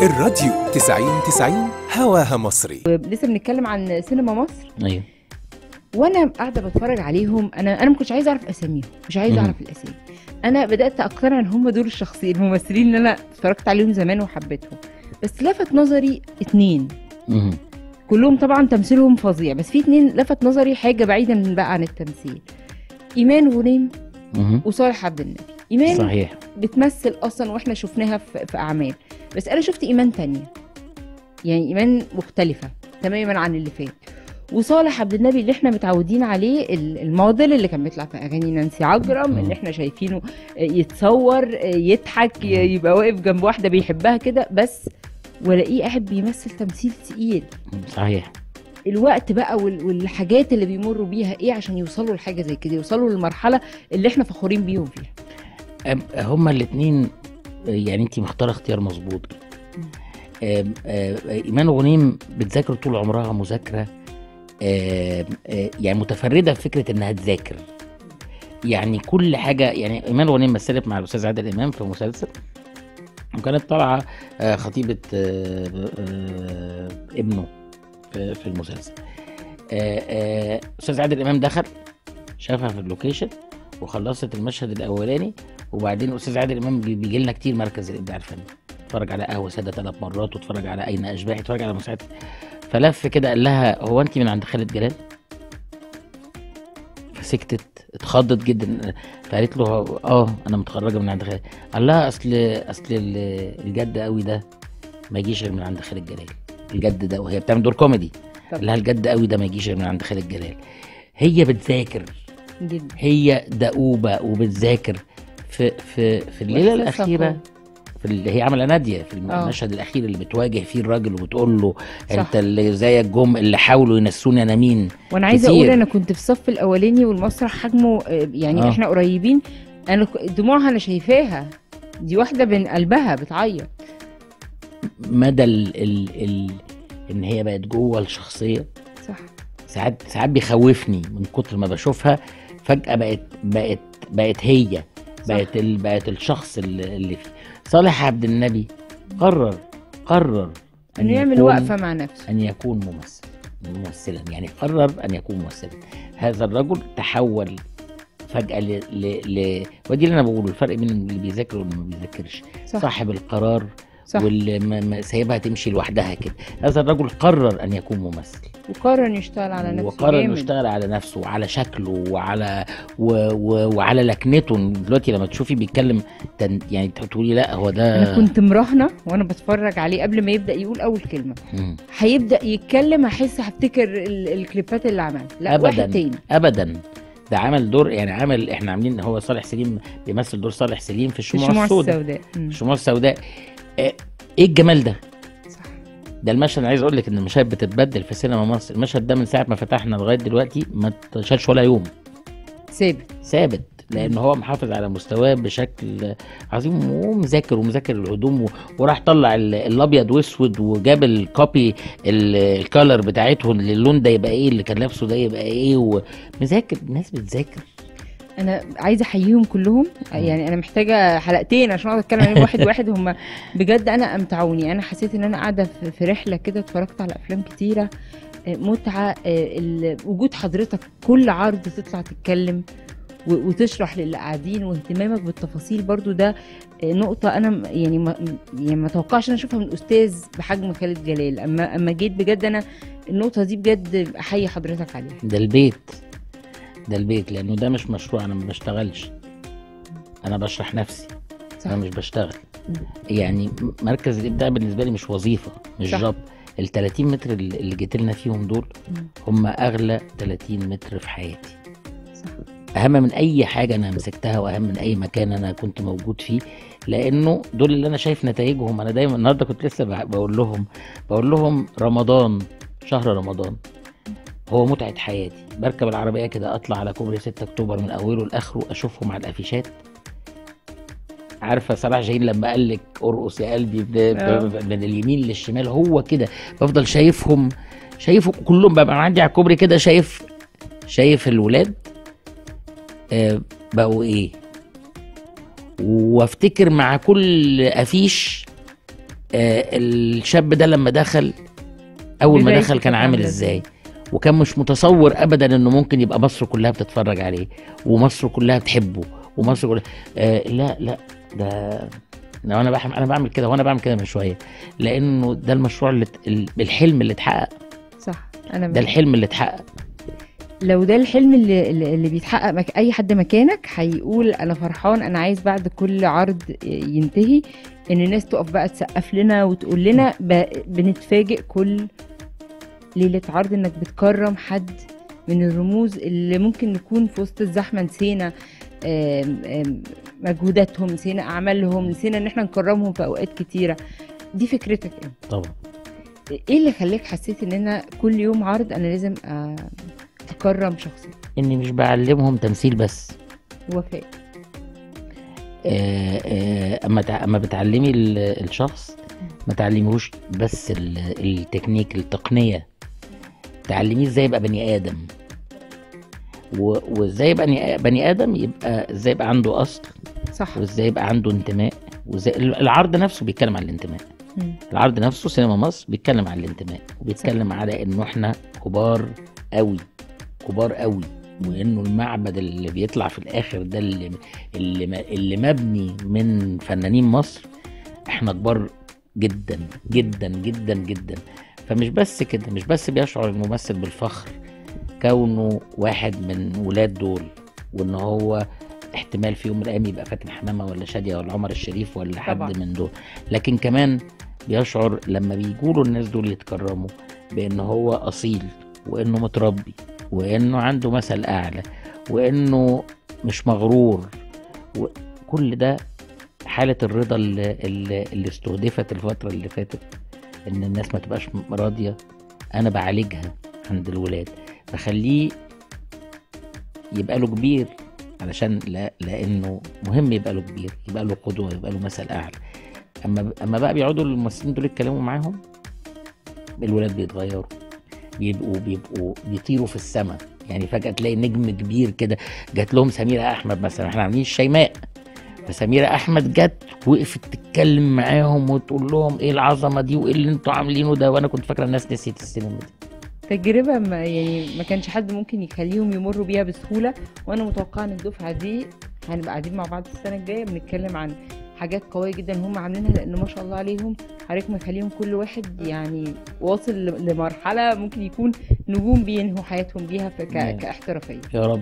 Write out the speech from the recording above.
الراديو 90 90 هواها مصري لسه بنتكلم عن سينما مصر ايوه وانا قاعده بتفرج عليهم انا انا ما كنتش عايزه اعرف اساميهم مش عايزه مم. اعرف الاسامي انا بدات اقتنع ان هم دول الشخصيين الممثلين اللي انا اتفرجت عليهم زمان وحبيتهم بس لفت نظري اتنين مهم. كلهم طبعا تمثيلهم فظيع بس في اتنين لفت نظري حاجه بعيدا من بقى عن التمثيل ايمان غنيم مهم. وصالح عبد النبي ايمان صحيح بتمثل اصلا واحنا شفناها في, في اعمال بس انا شفت ايمان تانية يعني ايمان مختلفه تماما عن اللي فات وصالح عبد النبي اللي احنا متعودين عليه ال- الموديل اللي كان بيطلع في اغاني نانسي عجرم مم. اللي احنا شايفينه يتصور يضحك ي- يبقى واقف جنب واحده بيحبها كده بس والاقيه قاعد بيمثل تمثيل تقيل صحيح الوقت بقى وال- والحاجات اللي بيمروا بيها ايه عشان يوصلوا لحاجه زي كده يوصلوا للمرحله اللي احنا فخورين بيهم فيها أم- هما الاثنين يعني انت مختاره اختيار مظبوط أم- أم- ايمان غنيم بتذاكر طول عمرها مذاكره أم- أم، يعني متفرده في فكره انها تذاكر يعني كل حاجه يعني ايمان غنيم مثلت مع الاستاذ عادل امام في مسلسل وكانت طالعه آه، خطيبه آه، آه، ابنه في في المسلسل آه، آه، استاذ عادل امام دخل شافها في اللوكيشن وخلصت المشهد الاولاني وبعدين استاذ عادل امام بي- بيجي لنا كتير مركز الابداع الفني اتفرج على قهوه ساده ثلاث مرات واتفرج على اين اشباح اتفرج على مساعد فلف كده قال لها هو انت من عند خالد جلال فسكتت اتخضت جدا فقالت له اه انا متخرجه من عند خالد قال لها اصل اصل ال- الجد قوي ده ما يجيش غير من عند خالد جلال الجد ده وهي بتعمل دور كوميدي طب. قال لها الجد قوي ده ما يجيش غير من عند خالد جلال هي بتذاكر جدا هي دؤوبه وبتذاكر في في في الليله وإحساسها الاخيره قوي. في اللي هي عامله ناديه في آه. المشهد الاخير اللي بتواجه فيه الراجل وبتقول له صح. انت اللي زيك جم اللي حاولوا ينسوني انا مين وانا عايزه كتير. اقول انا كنت في الصف الاولاني والمسرح حجمه آه، يعني آه. آه. احنا قريبين انا ك- دموعها انا شايفاها دي واحده بين قلبها بتعيط مدى ال ال ال ان هي بقت جوه الشخصيه صح ساعات ساعات بيخوفني من كتر ما بشوفها فجاه بقت بقت بقت هي بقت ال بقت الشخص اللي, اللي فيه صالح عبد النبي قرر قرر انه يعمل يكون- وقفه مع نفسه أن يكون ممثل ممثلا يعني قرر أن يكون ممثلا هذا الرجل تحول فجأة ل... ل... ل... ودي اللي أنا بقوله الفرق بين اللي بيذاكر واللي ما بيذاكرش صح صاحب القرار صح واللي ما... ما سايبها تمشي لوحدها كده هذا الرجل قرر أن يكون ممثل وقرر انه يشتغل على نفسه وقرر انه جامد. يشتغل على نفسه وعلى شكله وعلى و... و... وعلى لكنته دلوقتي لما تشوفي بيتكلم تن... يعني تقولي لا هو ده انا كنت مراهنه وانا بتفرج عليه قبل ما يبدا يقول اول كلمه مم. هيبدا يتكلم احس هفتكر ال- الكليبات اللي عملها لا أبداً. واحد تاني ابدا ده عمل دور يعني عمل احنا عاملين هو صالح سليم بيمثل دور صالح سليم في في الشموع, الشموع السوداء السوداء مم. الشموع السوداء آه، ايه الجمال ده صح ده المشهد انا عايز اقول لك ان المشاهد بتتبدل في سينما مصر المشهد ده من ساعه ما فتحنا لغايه دلوقتي ما اتشالش ولا يوم ثابت ثابت لان هو محافظ على مستواه بشكل عظيم ومذاكر ومذاكر الهدوم و- وراح طلع ال- الابيض واسود وجاب الكوبي ال- الكالر بتاعته اللي اللون ده يبقى ايه اللي كان لابسه ده يبقى ايه ومذاكر الناس بتذاكر انا عايزه احييهم كلهم يعني انا محتاجه حلقتين عشان اقعد اتكلم عليهم واحد واحد هم بجد انا امتعوني انا حسيت ان انا قاعده في في رحله كده اتفرجت على افلام كتيره آه، متعه آه، ال- وجود حضرتك كل عرض تطلع تتكلم و- وتشرح للي قاعدين واهتمامك بالتفاصيل برضو ده آه، نقطة أنا م- يعني ما يعني ما توقعش أنا أشوفها من أستاذ بحجم خالد جلال أما أما جيت بجد أنا النقطة دي بجد أحيي حضرتك عليها ده البيت ده البيت لانه ده مش مشروع انا ما بشتغلش انا بشرح نفسي صح انا مش بشتغل مم. يعني مركز الابداع بالنسبه لي مش وظيفه مش صح. جوب ال 30 متر اللي اللي جيت لنا فيهم دول مم. هم اغلى 30 متر في حياتي صح اهم من اي حاجه انا مسكتها واهم من اي مكان انا كنت موجود فيه لانه دول اللي انا شايف نتائجهم انا دايما النهارده كنت لسه بع- بقول لهم بقول لهم رمضان شهر رمضان هو متعه حياتي بركب العربيه كده اطلع على كوبري 6 اكتوبر من اوله لاخره اشوفهم على الافيشات عارفه صلاح جاهين لما قال لك ارقص يا قلبي ب- ب- آه. ب- من اليمين للشمال هو كده بفضل شايفهم شايفه كلهم ببقى عندي على الكوبري كده شايف شايف الولاد آه، بقوا ايه وافتكر مع كل افيش آه الشاب ده لما دخل اول ما بدايته دخل كان كانت عامل عاملة ازاي وكان مش متصور ابدا انه ممكن يبقى مصر كلها بتتفرج عليه ومصر كلها بتحبه ومصر كلها آه لا لا ده لو انا بعمل انا بعمل كده وانا بعمل كده من شويه لانه ده المشروع اللي ات- ال- الحلم اللي اتحقق صح انا ده الحلم اللي اتحقق لو ده الحلم اللي, اللي اللي بيتحقق مك... اي حد مكانك هيقول انا فرحان انا عايز بعد كل عرض ينتهي ان الناس تقف بقى تسقف لنا وتقول لنا ب... بنتفاجئ كل ليله عرض انك بتكرم حد من الرموز اللي ممكن نكون في وسط الزحمه نسينا آم، آم، مجهوداتهم نسينا اعمالهم نسينا ان احنا نكرمهم في اوقات كتيره دي فكرتك انت طبعا ايه اللي خلاك حسيت ان انا كل يوم عرض انا لازم آه، اكرم شخصي اني مش بعلمهم تمثيل بس وفاء آه، آه، اما تع- اما بتعلمي ال- الشخص ما تعلميهوش بس ال- التكنيك التقنيه تعلميه ازاي يبقى بني ادم و- وازاي يبقى بني- بني ادم يبقى ازاي يبقى عنده اصل صح وازاي يبقى عنده انتماء وازاي العرض نفسه بيتكلم عن الانتماء مم. العرض نفسه سينما مصر بيتكلم عن الانتماء وبيتكلم على انه احنا كبار قوي كبار قوي وانه المعبد اللي بيطلع في الاخر ده اللي اللي, م- اللي مبني من فنانين مصر احنا كبار جدا جدا جدا جدا فمش بس كده مش بس بيشعر الممثل بالفخر كونه واحد من ولاد دول وان هو احتمال في يوم من الايام يبقى فاتن حمامه ولا شاديه ولا عمر الشريف ولا حد طبعاً. من دول لكن كمان بيشعر لما بيجوا الناس دول يتكرموا بان هو اصيل وانه متربي وانه عنده مثل اعلى وانه مش مغرور وكل ده حالة الرضا اللي, اللي, اللي استهدفت الفترة اللي فاتت ان الناس ما تبقاش راضية انا بعالجها عند الولاد بخليه يبقى له كبير علشان لا لانه مهم يبقى له كبير يبقى له قدوة يبقى له مثل اعلى اما اما بقى بيقعدوا الممثلين دول يتكلموا معاهم الولاد بيتغيروا بيبقوا بيبقوا بيطيروا في السماء يعني فجأة تلاقي نجم كبير كده جات لهم سميرة أحمد مثلا احنا عاملين الشيماء فسميرة أحمد جت وقفت تتكلم معاهم وتقول لهم إيه العظمة دي وإيه اللي أنتوا عاملينه ده وأنا كنت فاكرة الناس نسيت السينما دي تجربة ما يعني ما كانش حد ممكن يخليهم يمروا بيها بسهولة وانا متوقعة ان الدفعة دي هنبقى قاعدين مع بعض السنة الجاية بنتكلم عن حاجات قوية جدا هم عاملينها لان ما شاء الله عليهم حضرتك مخليهم كل واحد يعني واصل ل- لمرحلة ممكن يكون نجوم بينهوا حياتهم بيها في ك- نعم. كاحترافية يا رب